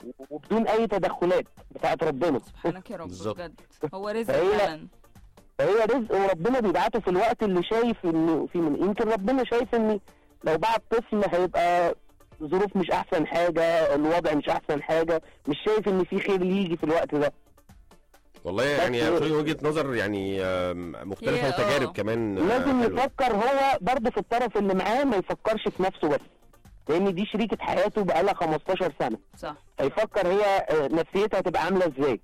وبدون اي تدخلات بتاعت ربنا سبحانك يا رب بالظبط. بجد هو رزق فهي- فعلا فهي رزق وربنا بيبعته في الوقت اللي شايف انه في من يمكن ربنا شايف ان لو بعت طفل هيبقى ظروف مش احسن حاجه الوضع مش احسن حاجه مش شايف ان في خير يجي في الوقت ده والله يعني بس- في وجهه نظر يعني آم، مختلفه هي- وتجارب آه. كمان آه، لازم حلوة. يفكر هو برضه في الطرف اللي معاه ما يفكرش في نفسه بس لان دي شريكه حياته بقالها 15 سنه صح فيفكر هي آه، نفسيتها هتبقى عامله ازاي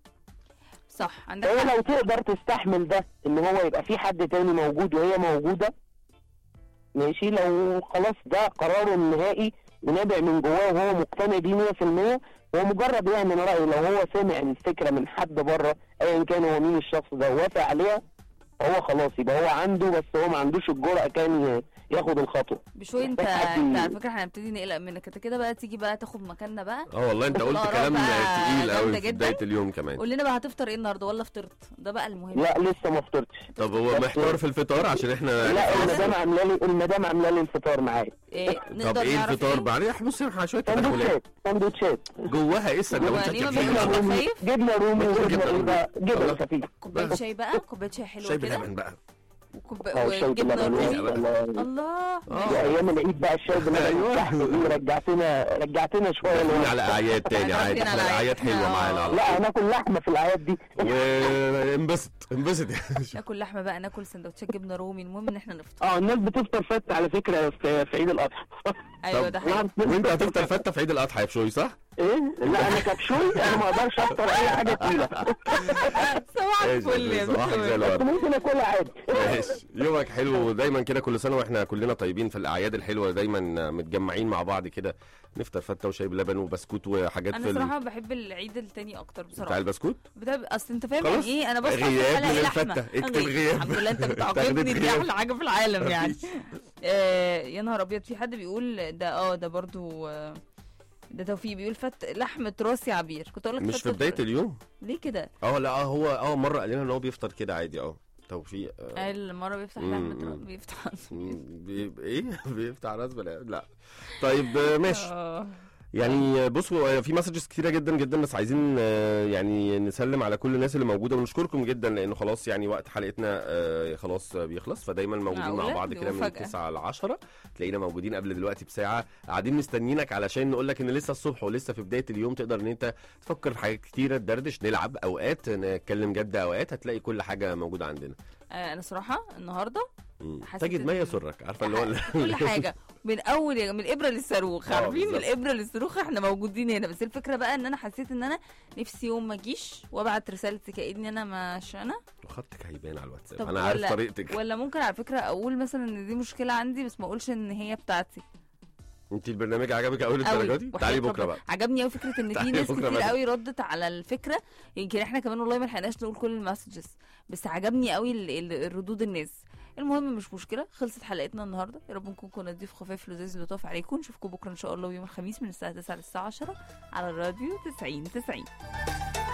صح عندك هي حق لو تقدر تستحمل ده ان هو يبقى في حد تاني موجود وهي موجوده ماشي لو خلاص ده قراره النهائي ونابع من جواه وهو مقتنع بيه 100% هو مجرد يعني انا رايي لو هو سمع الفكره من حد بره ايا كان هو مين الشخص ده ووافق عليها هو خلاص يبقى هو عنده بس هو ما عندوش الجرأة كان ي- ياخد الخطوه بشوي انت محتاج حد انت ي- على فكره احنا هنبتدي نقلق منك انت كده بقى تيجي بقى تاخد مكاننا بقى اه والله انت قلت الآراء كلام بقى تقيل قوي جامدة في جدا. بدايه اليوم كمان قول لنا بقى هتفطر ايه النهارده ولا فطرت ده بقى المهم لا لسه ما فطرتش طب هو بس- محتار في الفطار عشان احنا لا المدام عامله لي المدام عامله لي الفطار معايا إيه طب نقدر ايه نعرف الفطار ايه بعدين بص احنا شويه تدخلات سندوتشات سندوتشات جواها ايه السندوتشات يعني يا ما فندم؟ بيبقاش جبنه رومي خايف؟ جبنه رومي ما تقول وجبنه جبنة ايه بقى رومي. جبنه الله. خفيف كوبايه شاي بقى كوبايه شاي حلوه شاي كده بلبن بقى وكوب- اه الشاي وجبنه باللبن رومي الله الله آه. يا ايام العيد بقى الشاي باللبن أيوة. تحت دي رجعتنا رجعتنا شويه داخلين لورا. على اعياد تاني احنا عادي داخلين على احنا الاعياد أعياد. حلوه آه. معانا على لا هناكل لحمه في الاعياد دي وانبسط انبسط يا باشا. ناكل لحمه بقى ناكل سندوتشات جبنه رومي المهم ان احنا نفطر اه الناس بتفطر فت على فكره في, في عيد الاضحى ايوه طب ده حقيقي وانت هتفطر فته في عيد الاضحى يا بشوي صح؟ ايه لا انا كبشوي انا ما اقدرش افطر اي حاجه تقيله صباح الفل يا صباحك زي بشوي بس الورد ممكن اكلها عادي ماشي يومك حلو دايما كده كل سنه واحنا كلنا طيبين في الاعياد الحلوه دايما متجمعين مع بعض كده نفطر فته وشاي بلبن وبسكوت وحاجات انا في ال- صراحه بحب العيد التاني اكتر بتاع بصراحه البسكوت بتاع اصل انت فاهم خلاص. يعني ايه انا بصحى في غياب الحلقه من ايه لحمه الفتة. اكتب غياب. غياب. الحمد لله انت تاخدت بتعاقبني دي غياب. احلى حاجه في العالم يعني مفيش. آه يا نهار ابيض في حد بيقول ده اه ده برضو آه، ده توفيق بيقول فت لحمه راس يا عبير كنت اقول لك مش فت في بدايه راس. اليوم ليه كده اه لا آه، هو اه مره قال لنا ان هو بيفطر كده عادي اه توفيق آه، قال مره بيفتح مم، لحمه راس مم. بيفتح راس. مم، بي... ايه بيفتح راس بلا لا طيب آه، ماشي آه. يعني بصوا في مسجز كتيره جدا جدا بس عايزين آه، يعني نسلم على كل الناس اللي موجوده ونشكركم جدا لانه خلاص يعني وقت حلقتنا آه، خلاص بيخلص فدايما موجودين مع معقولة؟ بعض دي كده من مفاجأة. 9 ل 10 تلاقينا موجودين قبل دلوقتي بساعه قاعدين مستنيينك علشان نقول لك ان لسه الصبح ولسه في بدايه اليوم تقدر ان انت تفكر في حاجات كتيره تدردش نلعب اوقات نتكلم جد اوقات هتلاقي كل حاجه موجوده عندنا آه، انا صراحه النهارده مم. حسيت تجد ما إن- يسرك عارفه اللي هو ال- كل حاجه من اول من الابره للصاروخ آه، عارفين من بالظبط. الابره للصاروخ احنا موجودين هنا بس الفكره بقى ان انا حسيت ان انا نفسي يوم ما اجيش وابعت رسالتي كاني انا مش انا خطك هيبان على الواتساب طب انا عارف ولا- طريقتك ولا ممكن على فكره اقول مثلا ان دي مشكله عندي بس ما اقولش ان هي بتاعتي انت البرنامج عجبك اول قوي الدرجه دي تعالي بكره بقى عجبني قوي فكره ان في تعالي ناس بكرة كتير بدري. قوي ردت على الفكره يمكن احنا كمان والله ما لحقناش نقول كل المسجز بس عجبني قوي ال- ال- الردود الناس المهم مش مشكله خلصت حلقتنا النهارده يا رب نكون كنا ضيف خفيف لذيذ لطاف عليكم نشوفكم بكره ان شاء الله يوم الخميس من الساعه 9 للساعه 10 على الراديو 90 90